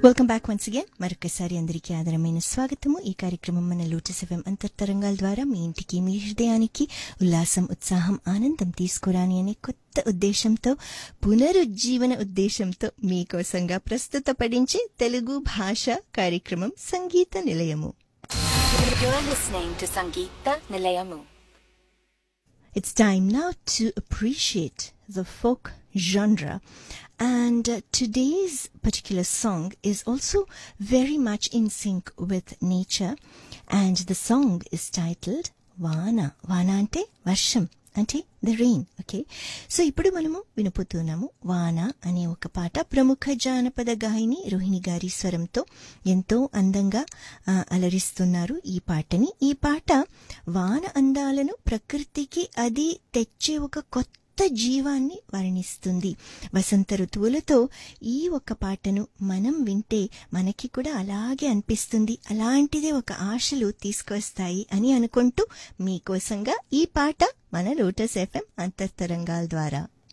Welcome back once again మరొకసారి అందరికీ ఆదరమైన స్వాగతము ఈ కార్యక్రమం మన లోటస్ ఎఫ్ఎం అంతర్తరంగాల ద్వారా మీ ఇంటికి మీ హృదయానికి ఉల్లాసం ఉత్సాహం ఆనందం తీసుకురాని అనే కొత్త ఉద్దేశంతో పునరుజ్జీవన ఉద్దేశంతో మీకోసంగా ప్రస్తుతపడించే తెలుగు భాష కార్యక్రమం సంగీత నిలయము You're listening to Sangeeta Nilayamu. It's time now to appreciate the folk genre. And uh, today's particular song is also very much in sync with nature. And the song is titled Vana. Vana ante వర్షం అంటే the rain okay so ఇప్పుడు మనము వినపోతున్నాము వాన అనే ఒక పాట ప్రముఖ జానపద గాయని రోహిణి గారి స్వరంతో ఎంతో అందంగా ఆ, అలరిస్తున్నారు ఈ పాటని ఈ పాట వాన అందాలను ప్రకృతికి అది తెచ్చే ఒక కొత్త జీవాన్ని వర్ణిస్తుంది వసంత ఋతువులతో ఈ ఒక పాటను మనం వింటే మనకి కూడా అలాగే అనిపిస్తుంది అలాంటిదే ఒక ఆశలు తీసుకొస్తాయి అని అనుకుంటూ మీకోసంగా ఈ పాట మన లోటస్ ఎఫ్ఎం అంతర్తరంగాల ద్వారా